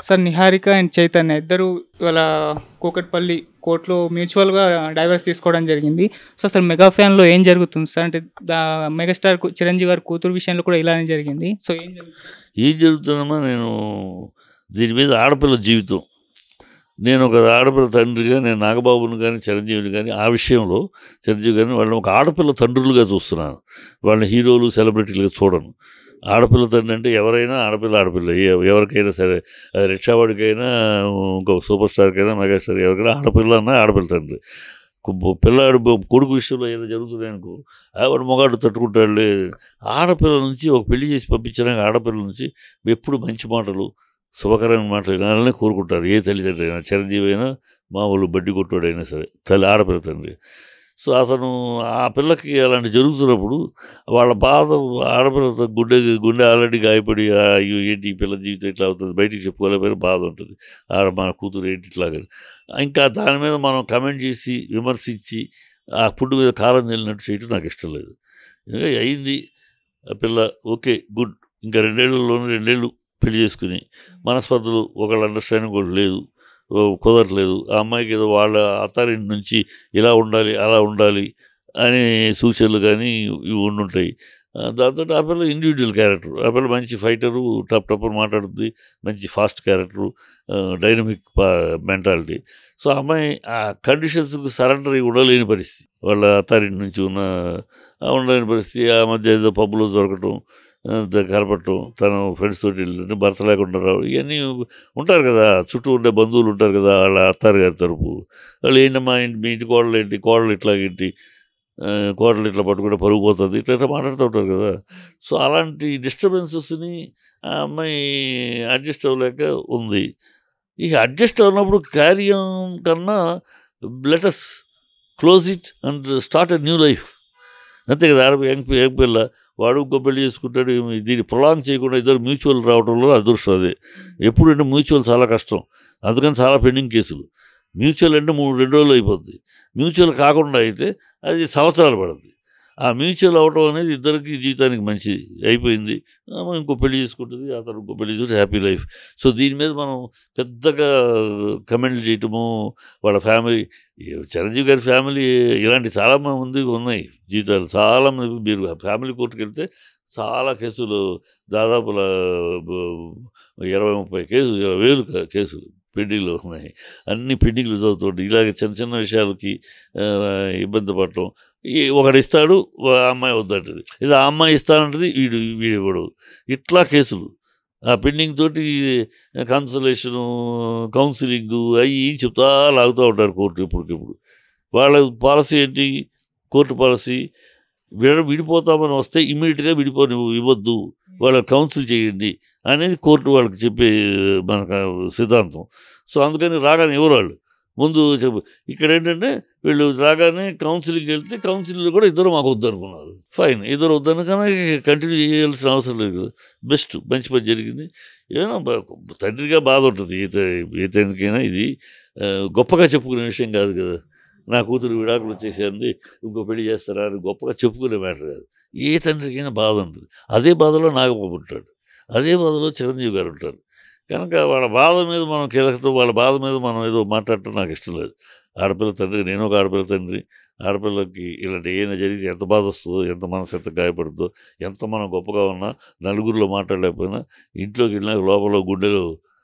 sir Niharika and Chaitanya ఇద్దరు వాళ్ళ కూకట్పల్లి కోర్టులో మ్యూచువల్గా డైవర్స్ తీసుకోవడం జరిగింది సో అసలు మెగా ఫ్యాన్లో ఏం జరుగుతుంది సార్ అంటే దా మెగాస్టార్ కు- చిరంజీవి గారి కూతురు విషయంలో కూడా ఇలానే జరిగింది సో ఏం జరుగుతుంది ఏం జరుగుతుందమ్మా నేను దీని మీద ఆడపిల్ల జీవితం నేను ఒక ఆడపిల్ల తండ్రిగా నేను నాగబాబుని కానీ చిరంజీవిని కానీ ఆ విషయంలో చిరంజీవి కానీ వాళ్ళని ఒక ఆడపిల్ల తండ్రులుగా చూస్తున్నాను వాళ్ళని హీరోలు సెలబ్రిటీలుగా చూడను ఆడపిల్ల తండ్రి అంటే ఎవరైనా ఆడపిల్ల ఆడపిల్ల ఎ- ఎవరికైనా సరే అది రిక్షావాడికైనా ఇంకో సూపర్ స్టార్కైనా మెగాస్టార్ ఎవరికైనా ఆడపిల్ల అన్న ఆడపిల్ల తండ్రి కు- పిల్లాడు బ- కొడుకు విషయంలో ఏదో జరుగుతుంది అనుకో ఆ వాడు మొగాడు తట్టుకుంటాడులే ఆడపిల్ల నుంచి ఒక పెళ్లి చేసి పంపించినాక ఆడపిల్ల నుంచి ఎప్పుడు మంచి మాటలు శుభకరమైన మాటలు వినాలని కోరుకుంటారు ఏ తల్లిదండ్రి అయినా చిరంజీవి అయినా మామూలు బడ్డి కొట్టువాడైనా సరే తల్లి ఆడపిల్ల తండ్రి సో అతను ఆ పిల్లకి అలాంటి జరుగుతున్నప్పుడు వాళ్ళ బాధ ఆడపిల్ల గుండె గుండె ఆల్రెడీ గాయపడి "ఆ, అయ్యో ఏంటి ఈ పిల్ల జీవితం ఇట్లా అవుతుంది బయటికి చెప్పుకోలేకపోయినా బాధ ఉంటుంది ఆడ మన కూతురు ఏంటి ఇట్లాగని ఇంకా దాని మీద మనం కమెంట్ చేసి విమర్శించి ఆ ఫుడ్ మీద కారం చల్లినట్టు చేయటం నాకు ఇష్టం లేదు ఇంకా అయింది ఆ పిల్ల ఓకే గుడ్ ఇంకా రెండేళ్లలోనూ రెండేళ్ళు పెళ్లి చేసుకుని మనస్పర్ధలు ఒకళ్ళ అండర్స్టాండింగ్ కూడా లేదు ఓ కుదరట్లేదు ఆ అమ్మాయికి ఏదో వాళ్ళ అత్తారింటి నుంచి ఇలా ఉండాలి అలా ఉండాలి అనే సూచనలు కానీ ఇవి ఉండుంటాయి ఆ, దాంతో ఆ పిల్ల ఇండివిజువల్ క్యారెక్టర్ ఆ పిల్ల మంచి ఫైటరు టప్ టప్ అని మాట్లాడుతుంది మంచి fast character dynamic mentality so ఆ అమ్మాయి ఆ కండిషన్స్కి సరెండర్ అయి ఉండలేని పరిస్థితి వాళ్ళ అత్తారింటి నుంచి ఉన్న ఆ ఉండలేని పరిస్థితి ఆ మధ్య ఏదో పబ్బులో దొరకటం ఆ, ద- కలపటం తను ఫ్రెండ్స్ తోటి వెళ్ళి భర్త లేకుండా రావడం ఇవన్నీ ఉంటారు కదా చుట్టూ ఉండే బంధువులు ఉంటారు కదా వాళ్ళ అత్తారు గారి తరపు వాళ్ళు ఏంటమ్మా ఏంటి మీ ఇంటి కోడలు ఏంటి కోడలు ఇట్లాగేంటి ఆ, కోడలు ఇట్లా పట్టుకుంటే పరుగు పోతుంది ఇట్లా ఇట్లా మాట్లాడుతూ ఉంటారు కదా సో అలాంటి డిస్టర్బెన్సెస్ని ఆ అమ్మాయి అడ్జస్ట్ అవ్వలేక ఉంది ఇక అడ్జస్ట్ అవ్వనప్పుడు కార్యం కన్నా let us close it and start a new life అంతే కదా ఆడ యంగ్ పి- యంగ్ పిల్ల వాడు ఇంకో పెళ్లి చేసుకుంటాడు ఏమి దీన్ని ప్రొలాంగ్ చేయకుండా ఇద్దరు మ్యూచువల్ రావడంలో అదృష్టం అదే ఎప్పుడంటే మ్యూచువల్ చాలా కష్టం అందుకని చాలా పెండింగ్ కేసులు మ్యూచువల్ అంటే మూడు రెండు రోజులు అయిపోద్ది మ్యూచువల్ కాకుండా అయితే అది సంవత్సరాలు పడుతుంది ఆ మ్యూచువల్ అవటం అనేది ఇద్దరికి జీవితానికి మంచిది అయిపోయింది ఆమె ఇంకో పెళ్లి చేసుకుంటుంది అతను ఇంకో పెళ్లి చేసుకుంటే హ్యాపీ లైఫ్ సో దీని మీద మనం పెద్దగా కమెంట్లు చేయటము వాళ్ళ ఫ్యామిలీ ఈ చిరంజీవి గారి ఫ్యామిలీ ఇలాంటి చాలా మంది ఉన్నాయి జీవితాలు చాలా మంది మీరు ఫ్యామిలీ కోర్టుకు వెళ్తే చాలా కేసులు దాదాపు ల- బ- ఇరవై ముప్పై కేసులు ఇరవై వేలు క- కేసులు పెండింగ్లో ఉన్నాయి అన్ని పెండింగ్లు చదువుతుంటే ఇలాగ చిన్న చిన్న విషయాలకి ఆ, ఇబ్బంది పడటం ఈ ఒకడు ఇస్తాడు ఆ అమ్మాయి వద్దంటది ఇది ఆ అమ్మాయి ఇస్తానంటది వీడు వీడు ఇవ్వడు ఇట్లా కేసులు ఆ పెండింగ్ తోటి కన్సలేషను కౌన్సిలింగ్ అవి చెప్తా లాగుతూ ఉంటారు కోర్టు ఇప్పటికిప్పుడు వాళ్ళ పాలసీ ఏంటి కోర్టు పాలసీ విడ విడిపోతామని వస్తే ఇమీడియట్గా విడిపో నువ్వు ఇవ్వద్దు వాళ్ళ కౌన్సిల్ చేయండి అనేది కోర్టు వాళ్ళకి చెప్పే మనకు సిద్ధాంతం సో అందుకని రాగానే ఎవరు వాళ్ళు ముందు చెప్పు ఇక్కడ ఏంటంటే వీళ్ళు రాగానే కౌన్సిలింగ్కి వెళ్తే కౌన్సిలింగ్ కూడా ఇద్దరు మాకు వద్దనుకున్నారు ఫైన్ ఇద్దరు వద్దనుకనే కంటిన్యూ చేయాల్సిన అవసరం లేదు కదా బెస్ట్ మంచి పని జరిగింది ఏమైనా బ- తండ్రిగా బాధ ఉంటుంది ఏ త- ఏ తండ్రికైనా ఇది ఆ, గొప్పగా చెప్పుకునే విషయం కాదు కదా నా కూతురు విడాకులు వచ్చేసింది ఇంకో పెళ్లి చేస్తారా అని గొప్పగా చెప్పుకునే మ్యాటర్ కాదు ఏ తండ్రికైనా బాధ ఉంటుంది అదే బాధలో నాగబాబు ఉంటాడు అదే బాధలో చిరంజీవి గారు ఉంటారు కనుక వాళ్ళ బాధ మీద మనం కీలకతో వాళ్ళ బాధ మీద మనం ఏదో మాట్లాడటం నాకు ఇష్టం లేదు ఆడపిల్ల తండ్రి నేను ఒక ఆడపిల్ల తండ్రి ఆడపిల్లకి ఇలాంటి ఏమైనా జరిగితే ఎంత బాధ వస్తుందో ఎంత మనసు ఎంత గాయపడుతుందో ఎంత మనం గొప్పగా ఉన్నా నలుగురిలో మాట్లాడలేకపోయినా ఇంట్లోకి వెళ్ళినాక లోపల గుండెలో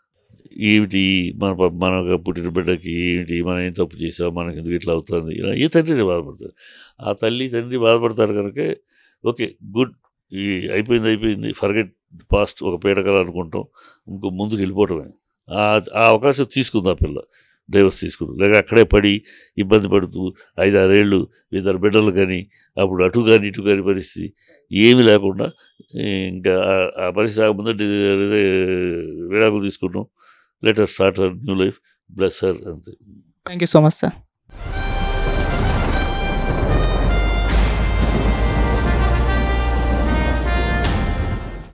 ఏమిటి మన ప- మన పుట్టిన బిడ్డకి ఏమిటి మనం ఏం తప్పు చేసాం మనకి ఎందుకు ఇట్లా అవుతుంది ఇలా ఏ తండ్రి బాధపడతారు ఆ తల్లి తండ్రి బాధపడతారు కనుక ఓకే గుడ్ ఈ అయిపోయింది అయిపోయింది ఫర్గెట్ పాస్ట్ ఒక పీడకలు అనుకుంటాం ఇంకో ముందుకు వెళ్ళిపోవటమే ఆ ఆ అవకాశం తీసుకుంది ఆ పిల్ల డైవర్స్ తీసుకుంది లేక అక్కడే పడి ఇబ్బంది పడుతూ ఐదు ఆరేళ్ళు ఇద్దరు బిడ్డలు కానీ అప్పుడు అటు కానీ ఇటు కానీ పరిస్థితి ఏమీ లేకుండా ఇంకా ఆ- ఆ పరిస్థితి రాకముందే డి- డి- విడాకులు తీసుకుంటాం let her start new life bless her అంతే thank you so much sir